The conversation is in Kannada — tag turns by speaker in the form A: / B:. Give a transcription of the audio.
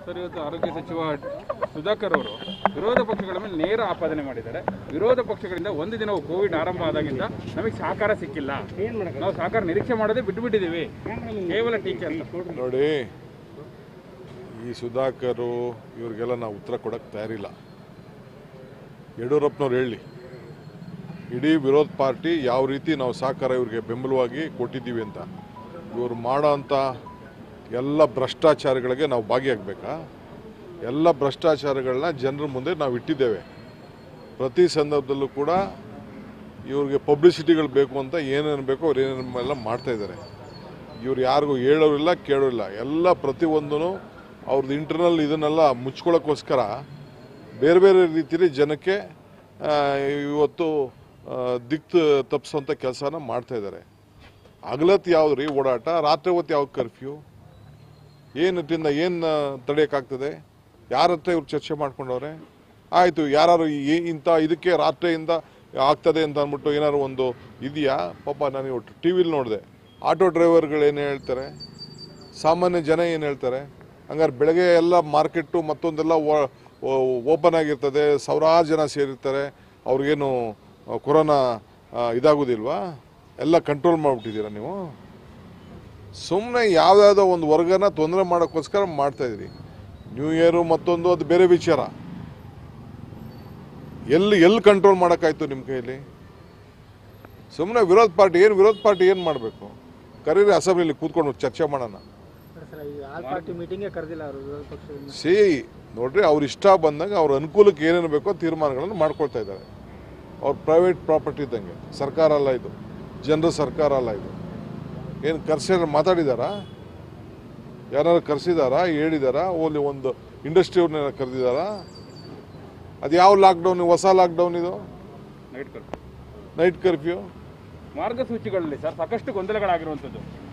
A: ಸರ್ ಇವತ್ತು ಆರೋಗ್ಯ ಸಚಿವ ಸುಧಾಕರ್ ಅವರು ವಿರೋಧ ಪಕ್ಷಗಳ ಮೇಲೆ ನೇರ ಆಪಾದನೆ ಮಾಡಿದ್ದಾರೆ ವಿರೋಧ ಪಕ್ಷಗಳಿಂದ ಒಂದು ದಿನ ಕೋವಿಡ್ ಆರಂಭ ಆದಾಗಿಂದ ನಮಗೆ ಸಹಕಾರ ಸಿಕ್ಕಿಲ್ಲ ನಾವು ಸಹಕಾರ ನಿರೀಕ್ಷೆ ಮಾಡೋದೇ ಬಿಟ್ಟು ಬಿಟ್ಟಿದ್ದೀವಿ ಕೇವಲ ಟೀಕೆ ಅಂತ
B: ನೋಡಿ ಈ ಸುಧಾಕರು ಇವ್ರಿಗೆಲ್ಲ ನಾವು ಉತ್ತರ ಕೊಡೋಕ್ಕೆ ತಯಾರಿಲ್ಲ ಯಡಿಯೂರಪ್ಪನವ್ರು ಹೇಳಿ ಇಡೀ ವಿರೋಧ ಪಾರ್ಟಿ ಯಾವ ರೀತಿ ನಾವು ಸಹಕಾರ ಇವ್ರಿಗೆ ಬೆಂಬಲವಾಗಿ ಕೊಟ್ಟಿದ್ದೀವಿ ಅಂತ ಇವರು ಮಾಡೋ ಅಂಥ ಎಲ್ಲ ಭ್ರಷ್ಟಾಚಾರಗಳಿಗೆ ನಾವು ಭಾಗಿಯಾಗಬೇಕಾ ಎಲ್ಲ ಭ್ರಷ್ಟಾಚಾರಗಳನ್ನ ಜನರ ಮುಂದೆ ನಾವು ಇಟ್ಟಿದ್ದೇವೆ ಪ್ರತಿ ಸಂದರ್ಭದಲ್ಲೂ ಕೂಡ ಇವ್ರಿಗೆ ಪಬ್ಲಿಸಿಟಿಗಳು ಬೇಕು ಅಂತ ಏನೇನು ಬೇಕೋ ಅವ್ರು ಏನೇನೆಲ್ಲ ಮಾಡ್ತಾ ಇದ್ದಾರೆ ಇವ್ರು ಯಾರಿಗೂ ಹೇಳೋರಿಲ್ಲ ಕೇಳೋರಿಲ್ಲ ಎಲ್ಲ ಪ್ರತಿಯೊಂದೂ ಅವ್ರದ್ದು ಇಂಟರ್ನಲ್ ಇದನ್ನೆಲ್ಲ ಮುಚ್ಕೊಳ್ಳೋಕ್ಕೋಸ್ಕರ ಬೇರೆ ಬೇರೆ ರೀತಿಯಲ್ಲಿ ಜನಕ್ಕೆ ಆ, ಇವತ್ತು ಆ, ದಿಕ್ಕು ತಪ್ಪಿಸೋಂಥ ಕೆಲಸನ ಮಾಡ್ತಾ ಇದ್ದಾರೆ ಹಗಲತ್ತು ಯಾವ್ದು ರೀ ಓಡಾಟ ರಾತ್ರಿ ಹೊತ್ತು ಯಾವ ಕರ್ಫ್ಯೂ ಏನಟ್ಟಿಂದ ಏನು ತಡೆಯೋಕ್ಕಾಗ್ತದೆ ಯಾರ ಹತ್ರ ಇವ್ರು ಚರ್ಚೆ ಮಾಡ್ಕೊಂಡವ್ರೆ ಆಯಿತು ಯಾರು ಇಂಥ ಇದಕ್ಕೆ ರಾತ್ರಿಯಿಂದ ಆಗ್ತದೆ ಅಂತ ಅಂದ್ಬಿಟ್ಟು ಏನಾದ್ರು ಒಂದು ಇದೆಯಾ ಪಾಪ ನಾನು ಇವತ್ತು ಟಿ ವಿಲಿ ನೋಡಿದೆ ಆಟೋ ಡ್ರೈವರ್ಗಳು ಏನು ಹೇಳ್ತಾರೆ ಸಾಮಾನ್ಯ ಜನ ಏನು ಹೇಳ್ತಾರೆ ಹಂಗಾರೆ ಬೆಳಗ್ಗೆ ಎಲ್ಲ ಮಾರ್ಕೆಟು ಮತ್ತೊಂದೆಲ್ಲ ಓಪನ್ ಆಗಿರ್ತದೆ ಸಾವಿರಾರು ಜನ ಸೇರಿರ್ತಾರೆ ಅವ್ರಿಗೇನು ಆ, ಕೊರೋನಾ ಆ, ಇದಾಗೋದಿಲ್ವಾ ಎಲ್ಲ ಕಂಟ್ರೋಲ್ ಮಾಡಿಬಿಟ್ಟಿದ್ದೀರಾ ನೀವು ಸುಮ್ಮನೆ ಯಾವುದಾವುದೋ ಒಂದು ವರ್ಗನ ತೊಂದರೆ ಮಾಡೋಕ್ಕೋಸ್ಕರ ಮಾಡ್ತಾ ಇದ್ದೀರಿ ನ್ಯೂ ಇಯರು ಮತ್ತೊಂದು ಅದು ಬೇರೆ ವಿಚಾರ ಎಲ್ಲಿ ಎಲ್ಲಿ ಕಂಟ್ರೋಲ್ ಮಾಡೋಕ್ಕಾಯ್ತು ನಿಮ್ಮ ಕೈಯಲ್ಲಿ ಸುಮ್ಮನೆ ವಿರೋಧ ಪಾರ್ಟಿ ಏನು ವಿರೋಧ ಪಾರ್ಟಿ ಏನು ಮಾಡಬೇಕು ಕರೀರಿ ಅಸೆಂಬ್ಲಿಲಿ ಕೂತ್ಕೊಂಡು ಚರ್ಚೆ ಮಾಡೋಣ
C: ಸರ್ ಈ ಆಲ್ ಪಾರ್ಟಿ ಮೀಟಿಂಗೇ ಕರೆದಿಲ್ಲ ಅವರು ವಿರೋಧ ಪಕ್ಷದಿಂದ
B: ಸಿ ನೋಡ್ರಿ ಅವ್ರ ಇಷ್ಟ ಬಂದಾಗ ಅವ್ರ ಅನುಕೂಲಕ್ಕೆ ಏನೇನು ಬೇಕೋ ತೀರ್ಮಾನಗಳನ್ನು ಮಾಡ್ಕೊಳ್ತಾ ಇದ್ದಾರೆ ಅವ್ರ ಪ್ರೈವೇಟ್ ಪ್ರಾಪರ್ಟಿ ಇದ್ದಂಗೆ ಸರ್ಕಾರ ಅಲ್ಲ ಇದು ಜನರ ಸರ್ಕಾರ ಅಲ್ಲ ಇದು ಏನು ಕರ್ಸಿ ಮಾತಾಡಿದಾರಾ ಯಾರು ಕರೆಸಿದಾರಾ ಹೇಳಿದಾರಾ ಓಲಿ ಒಂದು ಇಂಡಸ್ಟ್ರಿಯವ್ರನ್ನ ಕರೆದಿದ್ದಾರಾ ಅದು ಯಾವ ಲಾಕ್ಡೌನ್ ಹೊಸ ಲಾಕ್ಡೌನ್ ಇದು
A: ನೈಟ್ ಕರ್ಫ್ಯೂ
B: ನೈಟ್ ಕರ್ಫ್ಯೂ
A: ಮಾರ್ಗಸೂಚಿಗಳಲ್ಲಿ ಸರ್ ಸಾಕಷ್ಟು ಗೊಂದಲಗಳಾಗಿರುವಂಥದ್ದು